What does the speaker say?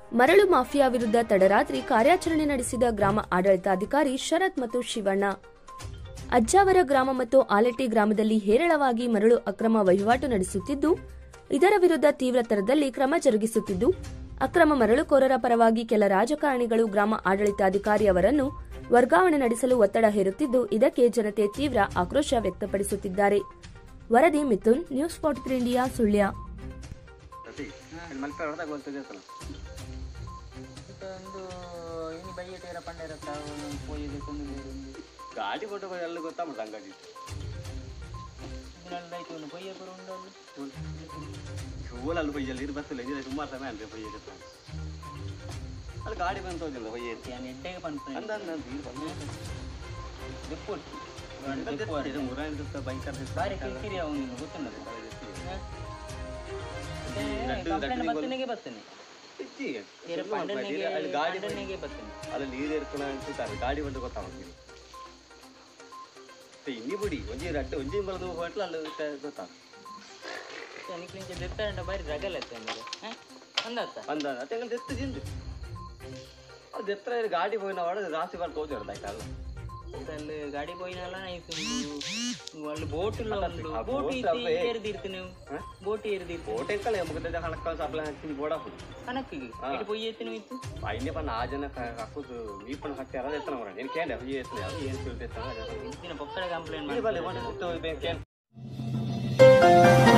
ಮರಳು ಮಾಫಿಯಾ ವಿರುದ್ಧ ತಡರಾತ್ರಿ ಕಾರ್ಯಾಚರಣೆ ನಡೆಸಿದ ಗ್ರಾಮ ಆಡಳಿತಾಧಿಕಾರಿ ಶರತ್ ಮತ್ತು ಶಿವಣ್ಣ ಅಜ್ಜಾವರ ಗ್ರಾಮ ಮತ್ತು ಆಲೆಟ್ಟಿ ಗ್ರಾಮದಲ್ಲಿ ಹೇರಳವಾಗಿ ಮರಳು ಅಕ್ರಮ ವಹಿವಾಟು ನಡೆಸುತ್ತಿದ್ದು ಇದರ ವಿರುದ್ಧ ತೀವ್ರ ತರದಲ್ಲಿ ಕ್ರಮ ಜರುಗಿಸುತ್ತಿದ್ದು ಅಕ್ರಮ ಮರಳುಕೋರರ ಪರವಾಗಿ ಕೆಲ ರಾಜಕಾರಣಿಗಳು ಗ್ರಾಮ ಆಡಳಿತಾಧಿಕಾರಿ ಅವರನ್ನು ವರ್ಗಾವಣೆ ನಡೆಸಲು ಒತ್ತಡ ಹೇರುತ್ತಿದ್ದು ಇದಕ್ಕೆ ಜನತೆ ತೀವ್ರ ಆಕ್ರೋಶ ವ್ಯಕ್ತಪಡಿಸುತ್ತಿದ್ದಾರೆ ವರದಿ Mithun news forty three India Sullia ಅದೇ ಮಲ್ಪೆ ಹೊಡೆದಾಗ ಗೊತ್ತಿದೆ ಸಲ ಒಂದು ಇನಿ ಬೈಯಟೇರ ಪಂಡೇರ ಪೋಯಿದೆ ಕೊಂದು ಗಾಡಿ ಕೊಟ್ಟು ಎಲ್ಲ ಗೊತ್ತಾಗ್ಬಿಡ್ತು ಅಂಗಡಿ ಇದರಲ್ಲಾಯ್ತು ಒಂದು ಬೈಯ ಬರೋ ಉಂಡು ಹೂವಲ್ಲಿ ಬೈಯಲ್ಲಿ ಇದು ಬಸ್ಸಲ್ಲಿ ಇದೆ ಸುಮಾರು ಸಮಯ ಅಂದ್ರೆ ಬೈಯ ಅಲ್ಲಿ ಗಾಡಿ ಬಂದು ಹೋಗಿಲ್ಲ ಬೈಯ ನಾನು ಎಡ್ಡೆಗೆ ಬಂತು ಅಂದ ಅಂದ ಅಂದ ಇದು ಬಂದು ದೆಪ್ಪೊಟ್ಟು ಇದು ಮೂರ ಭಯಂಕರ ಬಾರಿ ಕಿರಿಕಿರಿ ಅವನು ಗೊತ್ತುಂಟು ಲಡ್ಡು- ಕಂಪ್ಲೇಂಟ್ ಲಡ್ಡು ಬತ್ತನೆಗೆ ಬರ್ತೇನೆ ಹೆಚ್ಚಿಗೆ ಏರ ಪಂಡನೆಗೆ ಅಲ್ಲಿ ಗಾಡಿ ಪಂಡನೆಗೆ ಬರ್ತೇನೆ ಅಲ್ಲಿ ನೀರು ಇರ್ಕೊಂಡು ಅಂತಾರೆ ಗಾಡಿ ಬಂದು ಗೊತ್ತಾಗ್ತಿದೆ ಇನ್ನಿ ಬಿಡಿ ಒಂಜಿ ರಡ್ಡು ಒಂಜಿ ಬಲದು ಹೋಟ್ಲ ಅಲ್ಲಿ ಗೊತ್ತಾಗ ನಿಕ್ಲಿಂಚ ದೆತ್ತಾರಂಟ ಬಾರಿ ರಗಲ್ ಎತ್ತ ಅಂದ್ರೆ ಅಂದತ್ತ ಅಂದ ಅತ್ತೆ ಎತ್ತು ಜಿಂದು ಅದು ಎತ್ತರ ಗಾಡಿ ಹೋಗಿನ ಒಳಗೆ ರಾಸಿ ಬರ್ತು ಹೋಗಿ ಹೊಡೆದಾಯ್ತಲ್ಲ ಅಲ್ಲಿ ಗಾಡಿ పోయినాల వాళ్ళు బోటులో ಒಂದು ఆ ಬೋಟ್ boat ಅವೇ. ಏರ್ದಿರ್ತೀನಿ ನೀವು ಹ? ಬೋಟ್ ಏರ್ದಿರ್ತೀನಿ ಓಟೆ ಕಳೆ ಮುಗಿದ ಹಣಕ್ಕ ಸಪ್ಲ ಹಾಕಿ ಬೋಡ ಹೋಗಿ ಕನಕ್ಕಿಗೆ ಹಾ. ಇಟ್ಟು ಪೊಯ್ಯಿ ಎತ್ತಿನ ಇತ್ತು ಅಯ್ಯ ಪನ್ನ ಆ ಜನ ಹಾಕುದು ಈ ಪಣ್ಣ ಹಾಕಿ ಅರದ ಎತ್ತನ ಮರ ನೀನು ಕೇಂದ್ರ ಈ ಎತ್ತನ ಅದು ಏನು ತಿಳ್ದೈತನ ದಿನ ಪಕ್ಕದ ಕಂಪ್ಲೇಂಟ್ ಇಲ್ಲಿ ಮಾಡಿ ಬಲ್ಲಿ ಒಂದು ಬೇಕೇನು